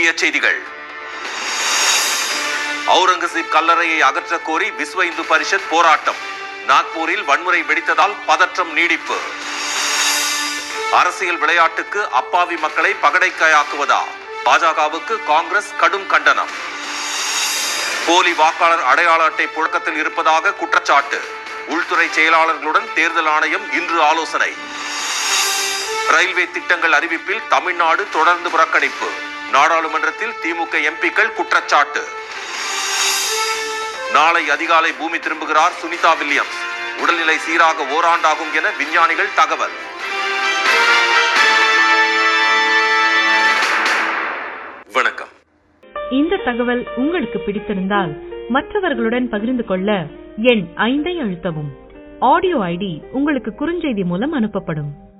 முக்கிய செய்திகள் அவுரங்கசீப் கல்லறையை அகற்றக் கோரி விஸ்வ இந்து பரிஷத் போராட்டம் நாக்பூரில் வன்முறை வெடித்ததால் பதற்றம் நீடிப்பு அரசியல் விளையாட்டுக்கு அப்பாவி மக்களை பகடைக்காயாக்குவதா பாஜகவுக்கு காங்கிரஸ் கடும் கண்டனம் போலி வாக்காளர் அடையாள அட்டை புழக்கத்தில் இருப்பதாக குற்றச்சாட்டு உள்துறை செயலாளர்களுடன் தேர்தல் ஆணையம் இன்று ஆலோசனை ரயில்வே திட்டங்கள் அறிவிப்பில் தமிழ்நாடு தொடர்ந்து புறக்கணிப்பு நாடாளுமன்றத்தில் திமுக எம்பிக்கள் குற்றச்சாட்டு நாளை அதிகாலை பூமி திரும்புகிறார் சுனிதா வில்லியம்ஸ் உடல்நிலை சீராக ஓராண்டாகும் என விஞ்ஞானிகள் தகவல் வணக்கம் இந்த தகவல் உங்களுக்கு பிடித்திருந்தால் மற்றவர்களுடன் பகிர்ந்து கொள்ள எண் ஐந்தை அழுத்தவும் ஆடியோ ஐடி உங்களுக்கு குறுஞ்செய்தி மூலம் அனுப்பப்படும்